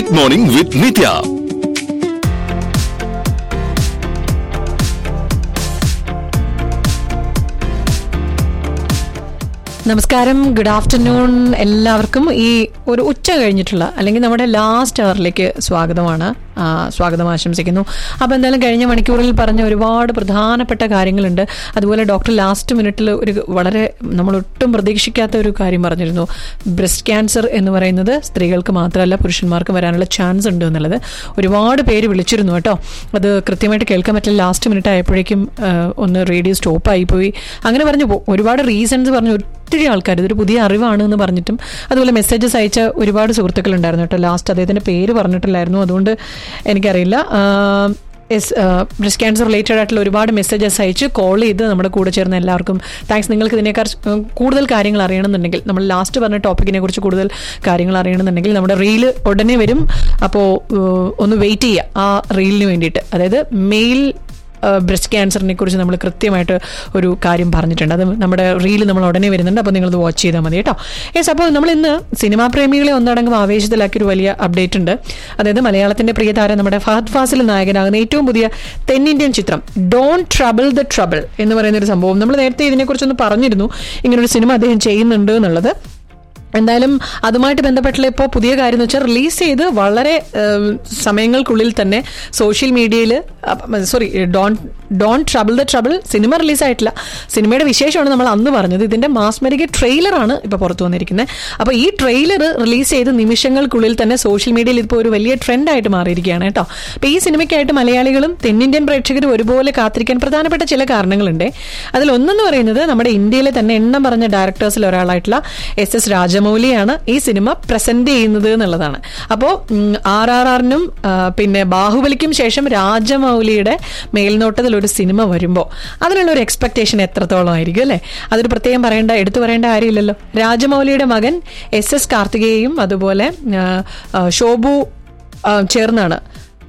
Good morning വിത്ത് നിത്യ നമസ്കാരം good afternoon എല്ലാവർക്കും ഈ ഒരു ഉച്ച കഴിഞ്ഞിട്ടുള്ള അല്ലെങ്കിൽ നമ്മുടെ ലാസ്റ്റ് അവറിലേക്ക് സ്വാഗതമാണ് ആ, സ്വാഗതം ആശംസിക്കുന്നു അപ്പോൾ എന്തായാലും കഴിഞ്ഞ മണിക്കൂറിൽ പറഞ്ഞ ഒരുപാട് പ്രധാനപ്പെട്ട കാര്യങ്ങളുണ്ട് അതുപോലെ ഡോക്ടർ ലാസ്റ്റ് മിനിറ്റിൽ ഒരു വളരെ നമ്മൾ ഒട്ടും പ്രതീക്ഷിക്കാത്ത ഒരു കാര്യം പറഞ്ഞിരുന്നു ബ്രസ്റ്റ് ക്യാൻസർ എന്ന് പറയുന്നത് സ്ത്രീകൾക്ക് മാത്രമല്ല പുരുഷന്മാർക്കും വരാനുള്ള ചാൻസ് ഉണ്ട് എന്നുള്ളത് ഒരുപാട് പേര് വിളിച്ചിരുന്നു കേട്ടോ അത് കൃത്യമായിട്ട് കേൾക്കാൻ പറ്റില്ല ലാസ്റ്റ് മിനിറ്റ് ആയപ്പോഴേക്കും ആ, ഒന്ന് റേഡിയോ സ്റ്റോപ്പ് ആയിപ്പോയി അങ്ങനെ പറഞ്ഞു പോ- ഒരുപാട് റീസൺസ് പറഞ്ഞു ഒത്തിരി ആൾക്കാർ ഇതൊരു പുതിയ അറിവാണ് എന്ന് പറഞ്ഞിട്ടും അതുപോലെ മെസ്സേജസ് അയച്ച ഒരുപാട് സുഹൃത്തുക്കളുണ്ടായിരുന്നു കേട്ടോ ലാസ്റ്റ് അദ്ദേഹത്തിന്റെ പേര് പറഞ്ഞിട്ടില്ലായിരുന്നു അതുകൊണ്ട് എനിക്കറിയില്ല എസ് ബ്രസ്റ്റ് ക്യാൻസർ റിലേറ്റഡ് ആയിട്ടുള്ള ഒരുപാട് മെസ്സേജസ് അയച്ച് കോൾ ചെയ്ത് നമ്മുടെ കൂടെ ചേർന്ന എല്ലാവർക്കും താങ്ക്സ് നിങ്ങൾക്ക് ഇതിനേക്കാൾ ഉം, കൂടുതൽ കാര്യങ്ങൾ അറിയണമെന്നുണ്ടെങ്കിൽ നമ്മൾ ലാസ്റ്റ് പറഞ്ഞ ടോപ്പിക്കിനെ കുറിച്ച് കൂടുതൽ കാര്യങ്ങൾ അറിയണമെന്നുണ്ടെങ്കിൽ നമ്മുടെ റീല് ഉടനെ വരും അപ്പോൾ ഒന്ന് വെയിറ്റ് ചെയ്യുക ആ റീലിന് വേണ്ടിയിട്ട് അതായത് മെയിൽ ബ്രസ്റ്റ് ക്യാൻസറിനെ കുറിച്ച് നമ്മൾ കൃത്യമായിട്ട് ഒരു കാര്യം പറഞ്ഞിട്ടുണ്ട് അത് നമ്മുടെ റീൽ നമ്മൾ ഉടനെ വരുന്നുണ്ട് അപ്പോൾ നിങ്ങളത് വാച്ച് ചെയ്താൽ മതി കേട്ടോ യെസ് അപ്പോൾ നമ്മൾ ഇന്ന് സിനിമാ പ്രേമികളെ ഒന്നടങ്കം ആവേശത്തിലാക്കിയ ഒരു വലിയ അപ്ഡേറ്റ് ഉണ്ട് അതായത് മലയാളത്തിന്റെ പ്രിയ താരം നമ്മുടെ ഫഹദ് ഫാസിൽ നായകനാകുന്ന ഏറ്റവും പുതിയ തെന്നിന്ത്യൻ ചിത്രം ഡോൺ ട്രബിൾ ദ ട്രബിൾ എന്ന് പറയുന്ന ഒരു സംഭവം നമ്മൾ നേരത്തെ ഇതിനെക്കുറിച്ചൊന്ന് പറഞ്ഞിരുന്നു ഇങ്ങനൊരു സിനിമ അദ്ദേഹം ചെയ്യുന്നുണ്ട് എന്നുള്ളത് എന്തായാലും അതുമായിട്ട് ബന്ധപ്പെട്ടുള്ള ഇപ്പോൾ പുതിയ കാര്യം എന്ന് വെച്ചാൽ റിലീസ് ചെയ്ത് വളരെ ഏഹ്, സമയങ്ങൾക്കുള്ളിൽ തന്നെ സോഷ്യൽ മീഡിയയിൽ sorry don don trouble the trouble cinema റിലീസായിട്ടില്ല സിനിമയുടെ വിശേഷമാണ് നമ്മൾ അന്ന് പറഞ്ഞത് ഇതിന്റെ മാസ്മരിക ട്രെയിലറാണ് ഇപ്പോൾ പുറത്തു വന്നിരിക്കുന്നത് അപ്പോൾ ഈ ട്രെയിലർ റിലീസ് ചെയ്ത് നിമിഷങ്ങൾക്കുള്ളിൽ തന്നെ സോഷ്യൽ മീഡിയയിൽ ഇപ്പോൾ ഒരു വലിയ ട്രെൻഡായിട്ട് മാറിയിരിക്കുകയാണ് കേട്ടോ അപ്പോൾ ഈ സിനിമയ്ക്കായിട്ട് മലയാളികളും തെന്നിന്ത്യൻ പ്രേക്ഷകരും ഒരുപോലെ കാത്തിരിക്കാൻ പ്രധാനപ്പെട്ട ചില കാരണങ്ങളുണ്ട് അതിൽ ഒന്നെന്ന് പറയുന്നത് നമ്മുടെ ഇന്ത്യയിലെ തന്നെ എണ്ണം പറഞ്ഞ ഡയറക്ടേഴ്സിൽ ഒരാളായിട്ടുള്ള എസ് എസ് രാജമൗലിയാണ് ഈ സിനിമ പ്രസന്റ് ചെയ്യുന്നത് എന്നുള്ളതാണ് അപ്പോൾ ആർ ആർ ആറിനും പിന്നെ ബാഹുബലിക്കും ശേഷം രാജമൗലിയുടെ മേൽനോട്ടത്തിൽ ഒരു സിനിമ വരുമ്പോൾ അതിനുള്ള ഒരു എക്സ്പെക്ടേഷൻ എത്രത്തോളം ആയിരിക്കും അല്ലേ അതൊരു പ്രത്യേകം പറയേണ്ട എടുത്തു പറയേണ്ട കാര്യമില്ലല്ലോ രാജമൗലിയുടെ മകൻ എസ് എസ് കാർത്തികേയും അതുപോലെ ആ, ആ, ശോഭു ആ, ചേർന്നാണ്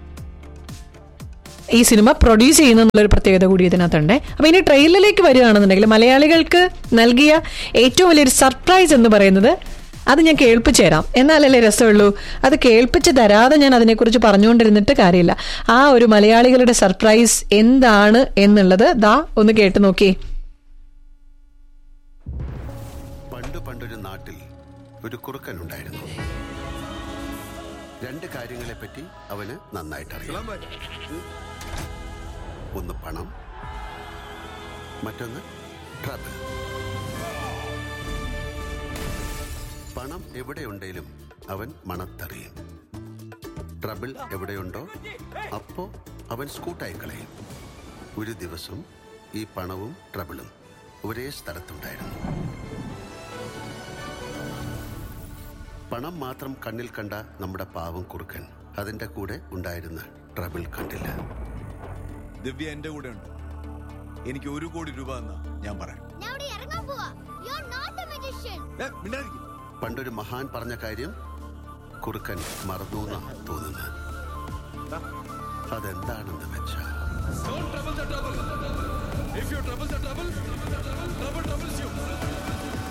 ഈ സിനിമ പ്രൊഡ്യൂസ് ചെയ്യുന്ന എന്നുള്ളൊരു പ്രത്യേകത കൂടി ഇതിനകത്തുണ്ട് അപ്പൊ ഇനി ട്രെയിലറിലേക്ക് വരികയാണെന്നുണ്ടെങ്കിൽ മലയാളികൾക്ക് നൽകിയ ഏറ്റവും വലിയൊരു സർപ്രൈസ് എന്ന് പറയുന്നത് അത് ഞാൻ കേൾപ്പിച്ചു തരാം എന്നാലല്ലേ രസമുള്ളൂ അത് കേൾപ്പിച്ച് തരാതെ ഞാൻ അതിനെക്കുറിച്ച് പറഞ്ഞുകൊണ്ടിരുന്നിട്ട് കാര്യമില്ല ആ ഒരു മലയാളികളുടെ സർപ്രൈസ് എന്താണ് എന്നുള്ളത് ദാ ഒന്ന് കേട്ട് നോക്കിയേ പണ്ട് പണ്ടൊരു നാട്ടിൽ ഒരു കുറുക്കനുണ്ടായിരുന്നു രണ്ട് കാര്യങ്ങളെപ്പറ്റി അവന് നന്നായിട്ട് അറിയാം ഒന്ന് പണം മറ്റൊന്ന് ട്രബിൾ പണം എവിടെയുണ്ടെങ്കിലും അവൻ മണത്തറിയും ട്രബിൾ എവിടെയുണ്ടോ അപ്പോ അവൻ സ്കൂട്ടായി കളയും ഒരു ദിവസം ഈ പണവും ട്രബിളും ഒരേ സ്ഥലത്തുണ്ടായിരുന്നു പണം മാത്രം കണ്ണിൽ കണ്ട നമ്മുടെ പാവം കുറുക്കൻ അതിന്റെ കൂടെ ഉണ്ടായിരുന്ന ട്രബിൾ കണ്ടില്ല ദിവ്യ എന്റെ കൂടെ ഉണ്ട് എനിക്ക് ഒരു കോടി രൂപ എന്നാ ഞാൻ പറയാം ഞാൻ ഇവിടെ ഇറങ്ങാൻ പോവാ you are not a magician ഏ, മിണ്ടാതിരിക്ക്. പണ്ടൊരു മഹാൻ പറഞ്ഞ കാര്യം കുറുക്കൻ മറന്നു എന്നാ തോന്നുന്നത് അതെന്താണെന്ന് വെച്ചാ If you trouble the trouble, trouble troubles you.